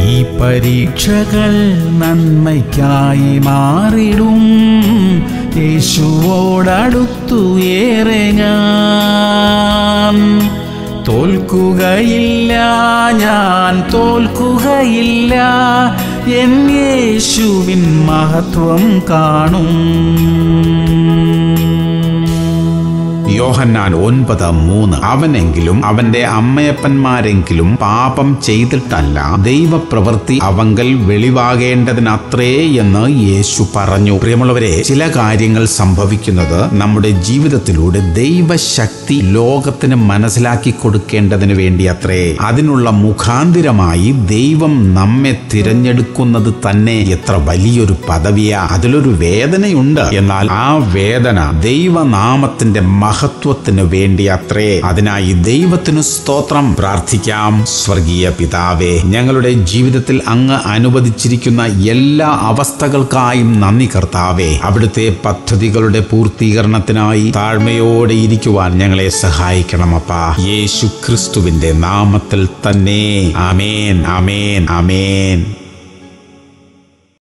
ഈ പരീക്ഷകൾ നന്മയ്ക്കായി മാറിടും യേശുവോടടുത്തു ഏറെ ഞാൻ തോൽക്കുകയില്ല ഞാൻ തോൽക്കുകയില്ല എൻ യേശുവിൻ മഹത്വം കാണും യോഹന്നാൻ ഒൻപത് മൂന്ന് അവനെങ്കിലും അവന്റെ അമ്മയപ്പന്മാരെങ്കിലും പാപം ചെയ്തിട്ടല്ല ദൈവപ്രവൃത്തി അവങ്കൽ വെളിവാകേണ്ടതിനത്രേ എന്ന് യേശു പറഞ്ഞു പ്രിയമുള്ളവരെ ചില കാര്യങ്ങൾ സംഭവിക്കുന്നത് നമ്മുടെ ജീവിതത്തിലൂടെ ദൈവശക്തി ലോകത്തിന് മനസ്സിലാക്കി കൊടുക്കേണ്ടതിന് വേണ്ടി അത്രേ അതിനുള്ള മുഖാന്തിരമായി ദൈവം നമ്മെ തിരഞ്ഞെടുക്കുന്നത് തന്നെ എത്ര വലിയൊരു പദവിയാ അതിലൊരു വേദനയുണ്ട് എന്നാൽ ആ വേദന ദൈവനാമത്തിന്റെ മഹത്വത്തിന് വേണ്ടി അത്രേ അതിനായി ദൈവത്തിനു സ്തോത്രം പ്രാർത്ഥിക്കാം സ്വർഗീയ പിതാവേ ഞങ്ങളുടെ ജീവിതത്തിൽ അങ്ങ് അനുവദിച്ചിരിക്കുന്ന എല്ലാ അവസ്ഥകൾക്കായും നന്ദി കർത്താവേ അവിടുത്തെ പദ്ധതികളുടെ പൂർത്തീകരണത്തിനായി താഴ്മയോടെ ഇരിക്കുവാൻ ഞങ്ങളെ സഹായിക്കണമപ്പാ യേശു ക്രിസ്തുവിന്റെ നാമത്തിൽ തന്നെ ആമേൻ ആമേൻ ആമേൻ